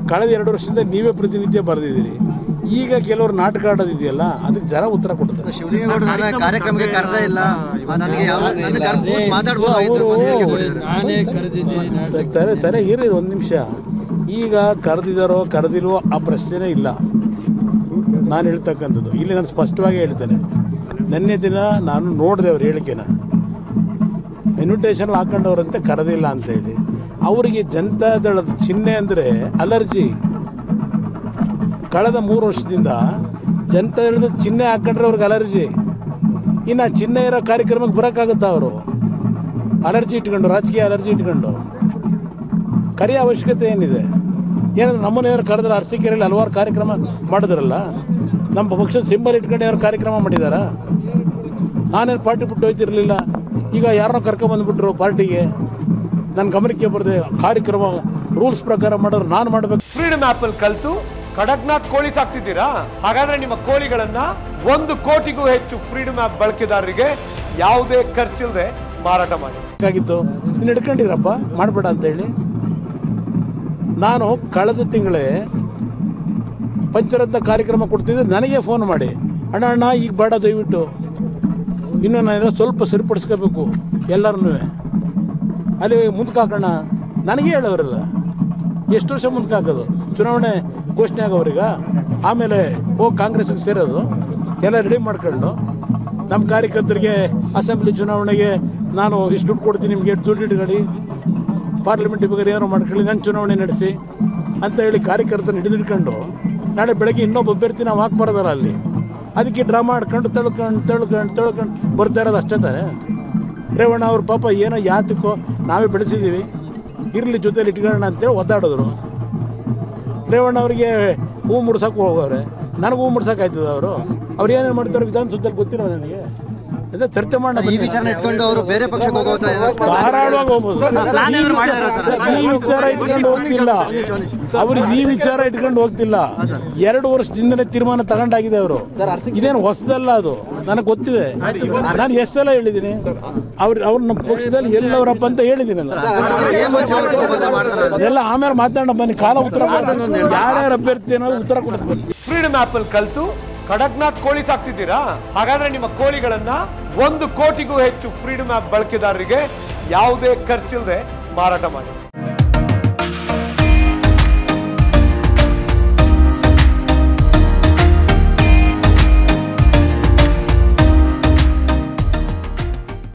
ಕಳೆದ ಎರಡು ವರ್ಷದಿಂದ ನೀವೇ ಪ್ರತಿನಿತ್ಯ ಬರೆದಿದ್ದೀರಿ ಈಗ ಕೆಲವರು ನಾಟಕ ಆಡೋದಿದೆಯಲ್ಲ ಅದಕ್ಕೆ ಜನ ಉತ್ತರ ಕೊಡ್ತಾರೆ ಶಿವಲಿಂಗೇಗೌಡರು ನನ್ನ ಕಾರ್ಯಕ್ರಮಕ್ಕೆ ಕರೆದೇ ಇಲ್ಲ ನನಗೆ ಯಾವ ನನ್ನ ಕರ್ದು ಮಾತಾಡ್ಬೋದಾಗಿತ್ತು ಅಂತ ಹೇಳಿಕೆ ಕೊಟ್ಟಿದ್ದಾರೆ. ನಾನೇ ಕರೆದಿದ್ದೀನಿ ತಾರೆ ತಾರೆ ಇರ್ರಿ ಒಂದು ನಿಮಿಷ ಈಗ ಕರೆದಿದ್ದಾರೋ ಕರೆದಿಲ್ವೋ ಆ ಪ್ರಶ್ನೆನೇ ಇಲ್ಲ ನಾನು ಹೇಳ್ತಕ್ಕಂಥದ್ದು ಇಲ್ಲಿ ನಾನು ಸ್ಪಷ್ಟವಾಗಿ ಹೇಳ್ತೇನೆ ನಿನ್ನೆ ದಿನ ನಾನು ನೋಡಿದೆ ಅವ್ರ ಹೇಳಿಕೆನ ಇನ್ವಿಟೇಷನ್ ಹಾಕೊಂಡವ್ರಂತೆ ಕರೆದಿಲ್ಲ ಅಂತೇಳಿ ಅವರಿಗೆ ಜನತಾದಳದ ಚಿಹ್ನೆ ಅಂದರೆ ಅಲರ್ಜಿ ಕಳೆದ ಮೂರು ವರ್ಷದಿಂದ ಜನತಾದಳದ ಚಿಹ್ನೆ ಹಾಕೊಂಡ್ರೆ ಅವ್ರಿಗೆ ಅಲರ್ಜಿ ಇನ್ನು ಆ ಚಿಹ್ನೆ ಇರೋ ಕಾರ್ಯಕ್ರಮಕ್ಕೆ ಬರೋಕ್ಕಾಗುತ್ತಾ ಅವರು ಅಲರ್ಜಿ ಇಟ್ಕೊಂಡು ರಾಜಕೀಯ ಅಲರ್ಜಿ ಇಟ್ಕೊಂಡು ಕರೆಯ ಅವಶ್ಯಕತೆ ಏನಿದೆ ಏನಾದ್ರು ನಮ್ಮನ್ನ ಯಾರು ಕರೆದ್ರೆ ಅರಸೀಕೆರೆಯಲ್ಲಿ ಹಲವಾರು ಕಾರ್ಯಕ್ರಮ ಮಾಡಿದ್ರಲ್ಲ ನಮ್ಮ ಪಕ್ಷದ ಸಿಂಬಲ್ ಇಟ್ಕೊಂಡು ಯಾರು ಕಾರ್ಯಕ್ರಮ ಮಾಡಿದಾರಾ ನಾನೇನು ಪಾರ್ಟಿ ಬಿಟ್ಟು ಹೋಯ್ತಿರ್ಲಿಲ್ಲ ಈಗ ಯಾರನ್ನೋ ಕರ್ಕೊಂಬಂದ್ಬಿಟ್ರು ಪಾರ್ಟಿಗೆ ನನ್ನ ಗಮನಕ್ಕೆ ಬರದೆ ಕಾರ್ಯಕ್ರಮ ರೂಲ್ಸ್ ಪ್ರಕಾರ ಮಾಡೋರು ನಾನು ಮಾಡಬೇಕು ಫ್ರೀಡಮ್ ಆಪ್ ಅಲ್ಲಿ ಕಲ್ತು ಕಡಕ್ನಾಥ್ ಕೋಳಿ ಸಾಕ್ತಿದ್ದೀರಾ ಹಾಗಾದ್ರೆ ನಿಮ್ಮ ಕೋಳಿಗಳನ್ನ ಒಂದು ಕೋಟಿಗೂ ಹೆಚ್ಚು ಫ್ರೀಡಮ್ ಆಪ್ ಬಳಕೆದಾರರಿಗೆ ಯಾವುದೇ ಖರ್ಚಿಲ್ಲದೆ ಮಾರಾಟ ಮಾಡಿ ಬೇಕಾಗಿತ್ತು ಇನ್ನು ಹಿಡ್ಕೊಂಡಿದ್ರಪ್ಪ ಮಾಡಬೇಡ ಅಂತೇಳಿ ನಾನು ಕಳೆದ ತಿಂಗಳೇ ಪಂಚರತ್ನ ಕಾರ್ಯಕ್ರಮ ಕೊಡ್ತಿದ್ದೆ ನನಗೆ ಫೋನ್ ಮಾಡಿ ಅಣ್ಣ ಅಣ್ಣ ಈಗ ಬೇಡ ದಯವಿಟ್ಟು ಇನ್ನು ನಾನೆಲ್ಲ ಸ್ವಲ್ಪ ಸರಿಪಡಿಸ್ಕೋಬೇಕು ಎಲ್ಲರನ್ನೂ ಅಲ್ಲಿ ಮುಂದಕ್ಕೆ ಹಾಕೋಣ ನನಗೆ ಹೇಳೋರಲ್ಲ ಎಷ್ಟು ವರ್ಷ ಮುಂದಕ್ಕೆ ಹಾಕೋದು ಚುನಾವಣೆ ಘೋಷಣೆ ಆಗೋವ್ರೀಗ ಆಮೇಲೆ ಹೋಗಿ ಕಾಂಗ್ರೆಸ್ಗೆ ಸೇರೋದು ಎಲ್ಲ ರೆಡಿ ಮಾಡ್ಕೊಂಡು ನಮ್ಮ ಕಾರ್ಯಕರ್ತರಿಗೆ ಅಸೆಂಬ್ಲಿ ಚುನಾವಣೆಗೆ ನಾನು ಇಷ್ಟು ದುಡ್ಡು ಕೊಡ್ತೀನಿ ನಿಮಗೆ ದುಡ್ಡು ಇಟ್ಕೊಳ್ಳಿ ಪಾರ್ಲಿಮೆಂಟ್ ಬಗ್ಗೆ ಏನೋ ಮಾಡ್ಕೊಳ್ಳಿ ನನ್ನ ಚುನಾವಣೆ ನಡೆಸಿ ಅಂತ ಹೇಳಿ ಕಾರ್ಯಕರ್ತನ ಹಿಡಿದಿಟ್ಕೊಂಡು ನಾಳೆ ಬೆಳಗ್ಗೆ ಇನ್ನೊಬ್ಬ ಅಭ್ಯರ್ಥಿ ನಾವು ಹಾಕ್ಬಾರ್ದಲ್ಲ ಅಲ್ಲಿ ಅದಕ್ಕೆ ಡ್ರಾಮಾ ಆಡ್ಕೊಂಡು ತಳ್ಕೊಂಡು ತಳ್ಕೊಂಡು ತಳ್ಕೊಂಡು ಬರ್ತಾ ಇರೋದು ಅಷ್ಟೇ ತಾನೆ ರೇವಣ್ಣ ಅವ್ರ ಪಾಪ ಏನೋ ಯಾತಕ್ಕೋ ನಾವೇ ಬೆಳೆಸಿದ್ದೀವಿ ಇರಲಿ ಜೊತೆಲಿ ಇಟ್ಕೊಳ್ಳೋಣ ಅಂತೇಳಿ ಒದ್ದಾಡಿದ್ರು ರೇವಣ್ಣ ಅವರಿಗೆ ಹೂ ಮುಡ್ಸಕ್ಕೆ ಹೋಗೋರೆ ನನಗೆ ಹೂ ಮುಡ್ಸಕ್ಕಾಯ್ತದ ಅವರು ಅವ್ರು ಏನೇನು ಮಾಡ್ತಾರೆ ವಿಧಾನಸೌಧದಲ್ಲಿ ಗೊತ್ತಿಲ್ಲ ನನಗೆ ಅದೇ ಚರ್ಚೆ ಮಾಡೋಣ ಈ ಬನ್ನಿ. ವಿಚಾರನ ಇಟ್ಕೊಂಡು ಅವರು ಬೇರೆ ಪಕ್ಷಕ್ಕೆ ಹೋಗೋತಾ ಧಾರಾಳವಾಗಿ ಹೋಗ್ಬೋದು ಪ್ಲಾನ್ ಏನಾದ್ರು ಮಾಡಿದಾರಾ ಸರ್? ಈ ವಿಚಾರ ಇಟ್ಕೊಂಡು ಹೋಗ್ತಿಲ್ಲ ಅವರು ಈ ವಿಚಾರ ಇಟ್ಕೊಂಡು ಹೋಗ್ತಿಲ್ಲ ಎರಡು ವರ್ಷದಿಂದಲೇ ತೀರ್ಮಾನ ತಗೊಂಡಾಗಿದೆ ಅವರು ಇದೇನು ಹೊಸದಲ್ಲ ಅದು ನನಗೆ ಗೊತ್ತಿದೆ ನಾನು ಎಷ್ಟು ಸಲ ಹೇಳಿದ್ದೀನಿ ಅವ್ರು ಅವ್ರು ನಮ್ಮ ಪಕ್ಷದಲ್ಲಿ ಎಲ್ಲವರಪ್ಪ ಅಂತ ಹೇಳಿದ್ದೀನಿ ನಾನು ಅದೆಲ್ಲ ಆಮೇಲೆ ಮಾತಾಡೋಣ ಬನ್ನಿ ಕಾಲ ಉತ್ತರ ಕೊಡ್ತೀನಿ. ಯಾರ್ಯಾರು ಅಭ್ಯರ್ಥಿ ಅನ್ನೋದು ಉತ್ತರ ಕೊಡ್ತೀನಿ ಬನ್ನಿ ಫ್ರೀಡಮ್ ಆಪ್ ಅಲ್ಲಿ ಕಲ್ತು ಕಡಕ್ನಾಥ್ ಕೋಳಿ ಸಾಕ್ತಿದ್ದೀರಾ ಹಾಗಾದ್ರೆ ನಿಮ್ಮ ಕೋಳಿಗಳನ್ನ ಒಂದು ಕೋಟಿಗೂ ಹೆಚ್ಚು ಫ್ರೀಡಮ್ ಆಪ್ ಬಳಕೆದಾರರಿಗೆ ಯಾವುದೇ ಖರ್ಚಿಲ್ಲದೆ ಮಾರಾಟ ಮಾಡಿ